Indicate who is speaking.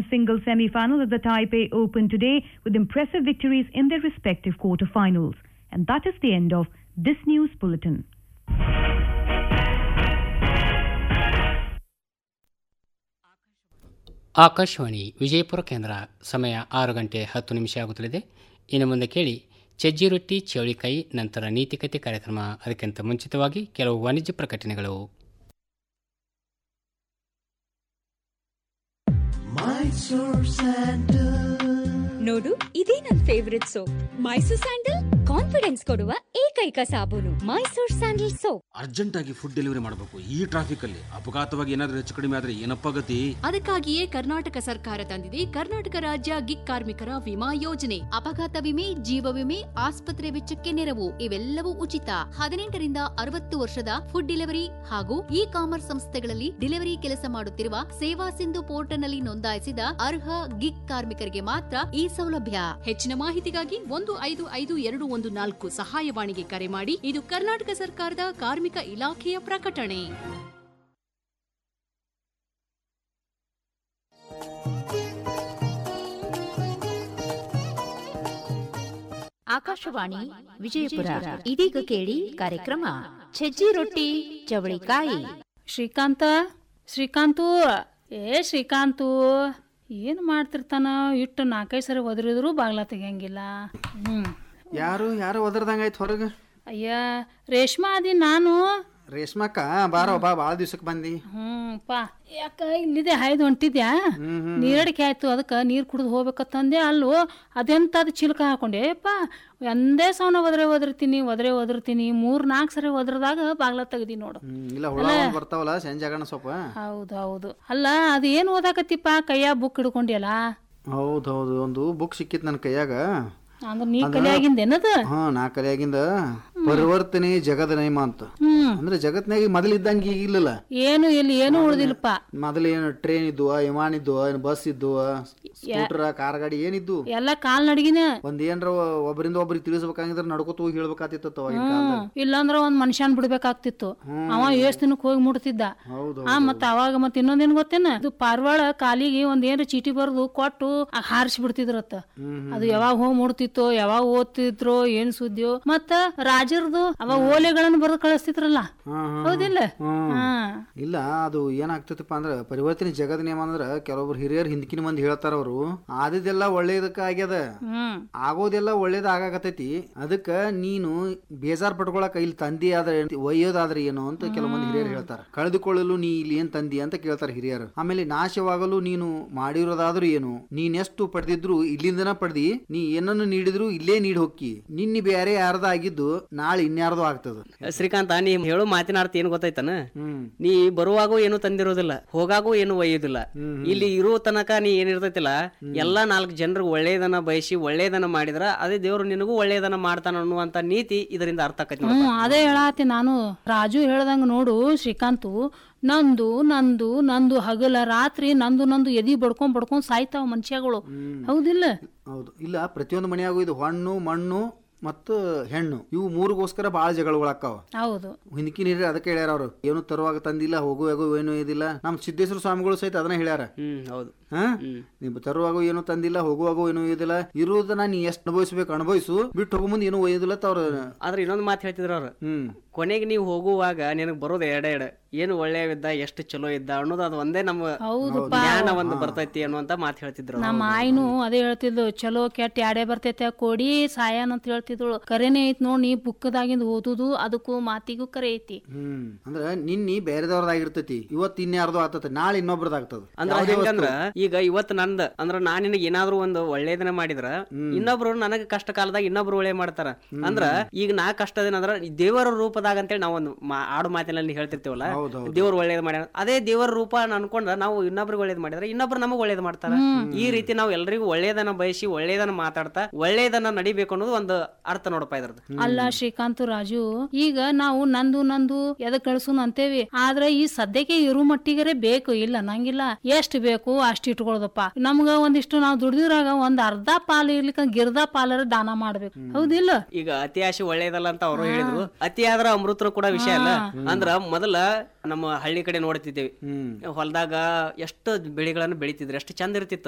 Speaker 1: the singles semi-final of the Taipei Open today with impressive victories in their respective quarter-finals. And that is the end of this news bulletin.
Speaker 2: Akashvani Vijayapura ಕೇಂದ್ರ ಸಮಯ ಆರು ಗಂಟೆ ಹತ್ತು ನಿಮಿಷ ಆಗುತ್ತಲಿದೆ ಇನ್ನು ಮುಂದೆ ಕೇಳಿ ಚಜ್ಜಿ ರೊಟ್ಟಿ ಚೌಳಿಕಾಯಿ ನಂತರ ನೀತಿಕತೆ ಕಾರ್ಯಕ್ರಮ ಅದಕ್ಕಿಂತ ಮುಂಚಿತವಾಗಿ ಕೆಲವು ವಾಣಿಜ್ಯ ಪ್ರಕಟಣೆಗಳು
Speaker 3: ನೋಡು ಇದೇ ನನ್ favourite soap Mysore sandal confidence ಕೊಡುವ ಏಕೈಕ ಸಾಬೂನು ಮೈಸೂರ್ ಸ್ಯಾಂಡಲ್ ಸೋಪ್
Speaker 4: ಅರ್ಜೆಂಟ್ ಆಗಿ ಫುಡ್ ಡೆಲಿವರಿ ಮಾಡಬೇಕು ಈ ಟ್ರಾಫಿಕ್ ಅಲ್ಲಿ ಅಪಘಾತವಾಗಿ ಏನಾದ್ರೂ ಹೆಚ್ಚು ಕಡಿಮೆ ಆದ್ರೆ ಏನಪ್ಪ ಗತಿ
Speaker 5: ಅದಕ್ಕಾಗಿಯೇ ಕರ್ನಾಟಕ ಸರ್ಕಾರ ತಂದಿದೆ ಕರ್ನಾಟಕ ರಾಜ್ಯ ಗಿಗ್ ಕಾರ್ಮಿಕರ ವಿಮಾ ಯೋಜನೆ ಅಪಘಾತ ವಿಮೆ ಜೀವ ವಿಮೆ ಆಸ್ಪತ್ರೆ ವೆಚ್ಚಕ್ಕೆ ನೆರವು ಇವೆಲ್ಲವೂ ಉಚಿತ ಹದಿನೆಂಟರಿಂದ ಅರವತ್ತು ವರ್ಷದ ಫುಡ್ ಡೆಲಿವರಿ ಹಾಗೂ ಇ ಕಾಮರ್ಸ್ ಸಂಸ್ಥೆಗಳಲ್ಲಿ ಡೆಲಿವರಿ ಕೆಲಸ ಮಾಡುತ್ತಿರುವ ಸೇವಾ ಸಿಂಧು ಪೋರ್ಟಲ್ನಲ್ಲಿ ನೋಂದಾಯಿಸಿದ ಅರ್ಹ ಗಿಗ್ ಕಾರ್ಮಿಕರಿಗೆ ಮಾತ್ರ ಈ ಸೌಲಭ್ಯ ಹೆಚ್ಚಿನ ಮಾಹಿತಿಗಾಗಿ ಒಂದು ಐದು ಐದು ಎರಡು ಒಂದು ನಾಲ್ಕು ಸಹಾಯವಾಣಿಗೆ ಕರೆ ಮಾಡಿ ಇದು ಕರ್ನಾಟಕ ಸರ್ಕಾರದ ಕಾರ್ಮಿಕ ಇಲಾಖೆಯ ಪ್ರಕಟಣೆ
Speaker 6: ಆಕಾಶವಾಣಿ ವಿಜಯಪುರ ಇದೀಗ ಕೇಳಿ ಕಾರ್ಯಕ್ರಮ ಸಜ್ಜಿ ರೊಟ್ಟಿ ಚವಳಿಕಾಯಿ
Speaker 7: ಶ್ರೀಕಾಂತ ಶ್ರೀಕಾಂತು ಏ ಶ್ರೀಕಾಂತು ಏನು ಮಾಡ್ತಿರ್ತಾನ ಇಟ್ಟು ನಾಲ್ಕೈದು ಸರಿ ಒದರಿದ್ರು ಬಾಗ್ಲ ತೆಗಿಯಂಗಿಲ್ಲ ಹ್ಞೂ
Speaker 8: ಯಾರು ಯಾರು ಒದರ್ದಂಗಾಯ್ತು ಹೊರಗೆ
Speaker 7: ಅಯ್ಯ ರೇಷ್ಮಾ ಅದಿ ನಾನು
Speaker 8: ರೇಷ್ಮಕ್ಕ ಬಾರೋ ಬಾ ಭಾಳ ದಿವ್ಸಕ್ಕೆ ಬಂದಿ
Speaker 7: ಹ್ಞೂ ಪಾ ಯಾಕ ಇಲ್ಲಿದೆ ಹಾಯ್ದು ಹೊಂಟಿದ್ಯಾ ನೀರಡಿಕೆ ಆಯ್ತು ಅದಕ್ಕೆ ನೀರು ಕುಡಿದು ಹೋಗ್ಬೇಕತ್ತಂದೆ ಅಲ್ಲೂ ಅದೆಂತದು ಚಿಲ್ಕ ಹಾಕೊಂಡೆ ಪಾ ಒಂದೇ ಸೌನ ಒದ್ರೆ ಒದರ್ತೀನಿ ಒದ್ರೆ ಒದರ್ತೀನಿ ಮೂರ್ ನಾಲ್ಕು ಸರಿ ಒದ್ರದಾಗ ಬಾಗ್ಲ ತೆಗ್ದಿ ನೋಡು
Speaker 8: ಹ್ಮ್, ಇಲ್ಲ ಹುಳ ಒಂದ್ ಬರ್ತಾವಲ್ಲ ಸಂಜೆ ಆಗಣ ಸ್ವಲ್ಪ
Speaker 7: ಹೌದು ಹೌದು ಅಲ್ಲ ಅದು ಏನು ಓದಾಕತ್ತಿಪ್ಪ ಕೈಯ ಬುಕ್ ಹಿಡ್ಕೊಂಡ್ಯಲ್ಲ
Speaker 8: ಹೌದು ಹೌದು ಒಂದು ಬುಕ್ ಸಿಕ್ಕಿತ್ತು ನನ್ನ ಕೈಯಾಗ
Speaker 7: ಅಂದ್ರೆ ನೀ ಕಲಿಯಾಗಿಂದೇನದ
Speaker 8: ಹಾ ನಾ ಕಲಿಯಾಗಿಂದ ಪರಿವರ್ತನೆ ಜಗದ ನಿಯಮ ಅಂತ
Speaker 7: ಹ್ಮ್
Speaker 8: ಅಂದ್ರೆ ಜಗತ್ನಾಗ ಮೊದಲು ಇದ್ದಂಗೆ ಈಗ ಇಲ್ಲಲ್ಲ
Speaker 7: ಏನು ಇಲ್ಲಿ ಏನು ಉಳ್ದಿಲ್ಲಪ್ಪ
Speaker 8: ಮೊದಲು ಏನು ಟ್ರೈನ್ ಇದ್ದುವ ವಿಮಾನ ಇದ್ದುವ ಏನು ಬಸ್ ಇದ್ದುವ ಸ್ಕೂಟರ್ ಕಾರ್ ಗಾಡಿ ಏನಿದ್ದು
Speaker 7: ಎಲ್ಲ ಕಾಲ್ ನಡಿಗಿನ
Speaker 8: ಒಂದ್ ಏನ್ರ ಒ- ಒಬ್ರಿಂದ ಒಬ್ರಿಗೆ ತಿಳಿಸ್ಬೇಕಾಗಿದ್ರೆ ನಡ್ಕೋತ ಹೋಗಿ ಹೇಳ್ಬೇಕಾತಿತ್ತು ಅವಾಗಿನ ಕಾಲದಾಗ
Speaker 7: ಇಲ್ಲಾಂದ್ರ ಒಂದ್ ಮನುಷ್ಯನ್ ಬಿಡ್ಬೇಕಾಗ್ತಿತ್ತು ಅವ ಎಷ್ಟ್ ದಿನಕ್ಕೆ ಹೋಗಿ ಮುಟ್ತಿದ್ದ
Speaker 8: ಹೌದು
Speaker 7: ಆ ಮತ್ತ ಅವಾಗ ಮತ್ತ ಇನ್ನೊಂದೇನ್ ಗೊತ್ತೇನ ಇದು ಪಾರ್ವಾಳ ಕಾಲಿಗೆ ಒಂದ್ ಏನ್ರ ಚೀಟಿ ಬರೆದು ಕೊಟ್ಟು ಹಾರಿಸಿ ಬಿಡ್ತಿದ್ರತ್ತ ಅದು ಯಾವಾಗ ಹೋಗಿ ಮುಡ್ತಿತ್ತೋ ಯಾವಾಗ ಓದ್ತಿದ್ರೋ ಏನ್ ಸುದ್ದಿಯೋ ಮತ್ತ ರಾಜರದು ಅವಾಗ ಓಲೆಗಳನ್ನ ಬರೆದು ಕಳಿಸ್ತಿದ್ರಲ್ಲ ಹೌದಿಲ್ಲ ಹಾ
Speaker 8: ಇಲ್ಲ ಅದು ಏನಾಗ್ತೈತಪ್ಪ ಅಂದ್ರೆ ಪರಿವರ್ತನೆ ಜಗದ ನಿಯಮ ಅಂದ್ರೆ ಕೆಲವೊಬ್ರು ಹಿರಿಯರು ಹಿಂದಕಿನ ಮಂದಿ ಹೇಳ್ತಾರ ಅವರು ಆದಿದ್ದೆಲ್ಲ ಒಳ್ಳೇದಕ್ಕ ಆಗ್ಯದ
Speaker 7: ಹ್ಮ್
Speaker 8: ಆಗೋದೆಲ್ಲ ಒಳ್ಳೇದ ಆಗಾಕತೈತಿ ಅದಕ್ಕ ನೀನು ಬೇಜಾರ್ ಪಡ್ಕೊಳಕ ಇಲ್ಲಿ ತಂದಿ ಆದ್ರೆ ಒಯ್ಯೋದಾದ್ರೆ ಏನು ಅಂತ ಕೆಲವು ಮಂದಿ ಹಿರಿಯರು ಹೇಳ್ತಾರ ಕಳೆದುಕೊಳ್ಳಲು ನೀ ಇಲ್ಲಿ ಏನ್ ತಂದಿ ಅಂತ ಕೇಳ್ತಾರ ಹಿರಿಯರು ಆಮೇಲೆ ನಾಶವಾಗಲು ನೀನು ಮಾಡಿರೋದಾದ್ರೂ ಏನು ನೀನೆಷ್ಟು ಪಡೆದಿದ್ರು ಇಲ್ಲಿಂದನ ಪಡೆದಿ ನೀ ಏನನ್ನು ನೀಡಿದ್ರು ಇಲ್ಲೇ ನೀಡಿ ಹೋಕ್ಕಿ ನಿನ್ನೆ ಬೇರೆ ಯಾರ್ದ ಆಗಿದ್ದು ನಾಳೆ ಇನ್ಯಾರ್ದೋ ಆಗ್ತದ
Speaker 9: ಶ್ರೀಕಾಂತ ನೀ ಹೇಳೋ ಮಾತಿನ ಅರ್ಥ ಏನು ಗೊತ್ತಾಯ್ತಾನ
Speaker 8: ಹ್ಮ್
Speaker 9: ನೀ ಬರುವಾಗೂ ಏನು ತಂದಿರೋದಿಲ್ಲ ಹೋಗಾಗೂ ಏನು ಒಯ್ಯೋದಿಲ್ಲ ಇಲ್ಲಿ ಇರೋ ತನಕ ನೀ ಏನಿರ್ತೈತಿಲ್ಲ ಎಲ್ಲಾ ನಾಲ್ಕು ಜನರಿಗೆ ಒಳ್ಳೇದನ್ನ ಬಯಸಿ ಒಳ್ಳೇದನ್ನ ಮಾಡಿದ್ರ ಅದೇ ದೇವ್ರು ನಿನಗೂ ಒಳ್ಳೇದನ್ನ ಮಾಡ್ತಾನ ಅನ್ನುವಂತ ನೀತಿ ಇದರಿಂದ ಅರ್ಥ ಆಕೈತಿ ನೋಡಪ್ಪ.
Speaker 7: ಹ್ಮ್ ಅದೇ ಹೇಳಾತಿ ನಾನು ರಾಜು ಹೇಳ್ದಂಗ ನೋಡು ಶ್ರೀಕಾಂತು ನಂದು ನಂದು ನಂದು ಹಗಲ ರಾತ್ರಿ ನಂದು ನಂದು ಎದಿ ಬಡ್ಕೊಂಡ್ ಬಡ್ಕೊಂಡ್ ಸಾಯ್ತಾವ ಮನುಷ್ಯಗಳು ಹೌದಿಲ್ಲ
Speaker 8: ಹೌದು ಇಲ್ಲ ಪ್ರತಿಯೊಂದು ಮನೆಯಾಗೂ ಇದು ಹಣ್ಣು ಮಣ್ಣು ಮತ್ತು ಹೆಣ್ಣು ಇವು ಮೂರಿಗೋಸ್ಕರ ಭಾಳ ಜಗಳಗಳಾಕ್ಕಾವ
Speaker 7: ಹೌದು
Speaker 8: ಹಿಂದಕಿ ನೀರು ಅದಕ್ಕೆ ಹೇಳ್ಯಾರ ಅವರು ಏನು ತರುವಾಗ ತಂದಿಲ್ಲ ಹೋಗುವಾಗೂ ಏನು ಇದಿಲ್ಲ ನಮ್ಮ ಸಿದ್ದೇಶ್ವರ ಸ್ವಾಮಿಗಳು ಸಹಿತ ಅದನ್ನ ಹೇಳ್ಯಾರ
Speaker 9: ಹ್ಮ್ ಹೌದು
Speaker 8: ಹಾ ನೀವು ತರುವಾಗ ಏನು ತಂದಿಲ್ಲ ಹೋಗುವಾಗ ಏನು ಒಯ್ಯೋದಿಲ್ಲ ಇರುವುದನ್ನ ನೀ ಎಷ್ಟು ಅನುಭವಿಸ್ಬೇಕು ಅನುಭವಿಸು ಬಿಟ್ಟು ಹೋಗೋ ಮುಂದೆ ಏನು ಒಯ್ಯೋದಿಲ್ಲ ಅಂತ ಅವ್ರ
Speaker 9: ಆದ್ರೆ ಇನ್ನೊಂದು ಮಾತು ಹೇಳ್ತಿದ್ರು ಅವ್ರು
Speaker 8: ಹ್ಮ್
Speaker 9: ಕೊನೆಗೆ ನೀವು ಹೋಗುವಾಗ ನಿನಗೆ ಬರೋದು ಎಡೆ ಎಡೆ ಏನು ಒಳ್ಳೆಯವಿದ್ದ ಎಷ್ಟು ಚಲೋ ಇದ್ದ ಅನ್ನೋದು ಅದು ಒಂದೇ ನಮ್ಮ
Speaker 7: ಹೌದಪ್ಪ
Speaker 9: ಜ್ಞಾನ ಒಂದು ಬರ್ತೈತಿ ಅನ್ನುವಂತ ಮಾತು ಹೇಳ್ತಿದ್ರು ಅವ್ರು.
Speaker 7: ನಮ್ಮ ಆಯ್ನು ಅದೇ ಹೇಳ್ತಿದ್ಲು ಚಲೋ ಕೆಟ್ಟ ಯಾಡೇ ಬರ್ತೈತೆ ಕೊಡಿ ಸಾಯನ್ ಅಂತ ಹೇಳ್ತಿದ್ಳು ಕರೆನೇ ಐತ್ ನೋಡ್ ನೀ ಬುಕ್ಕದಾಗಿಂದ ಓದುದು ಅದಕ್ಕೂ ಮಾತಿಗೂ ಕರೆ ಐತಿ
Speaker 8: ಹ್ಮ್ ಅಂದ್ರ ನಿನ್ನಿ ಬೇರೆದವ್ರದಾಗಿರ್ತೈತಿ ಇವತ್ತು ಇನ್ಯಾರ್ದು ಆಗ್ತೈತಿ ನಾಳೆ ಇನ್ನೊಬ್ರದಾಗ್ತದ
Speaker 9: ಅಂದ್ರ ಹೆಂಗಂದ್ರ ಈಗ ಇವತ್ತು ನಂದ ಅಂದ್ರ ನಾನ್ ನಿನಗೆ ಏನಾದ್ರು ಒಂದು ಒಳ್ಳೇದನ್ನ ಮಾಡಿದ್ರ ಇನ್ನೊಬ್ರು ನನಗ ಕಷ್ಟ ಕಾಲದಾಗ ಇನ್ನೊಬ್ರು ಒಳ್ಳೆ ಮಾಡ್ತಾರ ಅಂದ್ರ ಈಗ ನಾ ಕಷ್ಟದೇನಂದ್ರ ದೇವರ ರೂಪದಾಗ ಅಂತೇಳಿ ನಾವು ಒಂದು ಮಾ- ಆಡು ಮಾತಿನಲ್ಲಿ ಹೇಳ್ತಿರ್ತೀವಲ್ಲ ದೇವ್ರು ಒಳ್ಳೇದ್ ಮಾಡ್ಯಾರ ಅದೇ ದೇವರ ರೂಪ ಅನ್ಕೊಂಡ್ರ ನಾವು ಇನ್ನೊಬ್ರಿಗೆ ಒಳ್ಳೇದ್ ಮಾಡಿದ್ರೆ ಇನ್ನೊಬ್ರು ನಮಗ್ ಒಳ್ಳೇದ್ ಮಾಡ್ತಾರ ಈ ರೀತಿ ನಾವು ಎಲ್ರಿಗೂ ಒಳ್ಳೇದನ್ನ ಬಯಸಿ ಒಳ್ಳೇದನ್ನ ಮಾತಾಡ್ತಾ ಒಳ್ಳೇದನ್ನ ನಡಿಬೇಕು ಅನ್ನೋದು ಒಂದು ಅರ್ಥ ನೋಡಪ್ಪ ಇದ್ರದ್ದು
Speaker 7: ಅಲ್ಲ ಶ್ರೀಕಾಂತ್ ರಾಜು ಈಗ ನಾವು ನಂದು ನಂದು ಎದ ಕಳ್ಸುನ್ ಅಂತೇವಿ ಆದ್ರೆ ಈ ಸದ್ಯಕ್ಕೆ ಇರು ಮಟ್ಟಿಗರೆ ಬೇಕು ಇಲ್ಲ ನಂಗಿಲ್ಲ ಎಷ್ಟ್ ಬೇಕು ಅಷ್ಟ್ ಇಟ್ಕೊಳ್ದಪ್ಪ ನಮ್ಗ ಒಂದಿಷ್ಟು ನಾವು ದುಡ್ದಿದ್ರಾಗ ಒಂದ್ ಅರ್ಧ ಪಾಲು ಇರ್ಲಿಕ್ಕ ಗಿರ್ದ ಪಾಲರ ದಾನ ಮಾಡ್ಬೇಕು ಹೌದಿಲ್ಲ
Speaker 9: ಈಗ ಅತಿ ಆಶೆ ಒಳ್ಳೇದಲ್ಲ ಅಂತ ಅವರು ಹೇಳಿದ್ರು ಅತಿ ಆದ್ರ ಅಮೃತರು ಕೂಡ ವಿಷಯ ಅಲ್ಲ ಅಂದ್ರ ಮೊದಲ ನಮ್ಮ ಹಳ್ಳಿ ಕಡೆ ನೋಡ್ತಿದ್ದೇವೆ ಹೊಲದಾಗ ಎಷ್ಟು ಬೆಳೆಗಳನ್ನ ಬೆಳಿತಿದ್ರು ಎಷ್ಟು ಚಂದ ಇರ್ತಿತ್ತು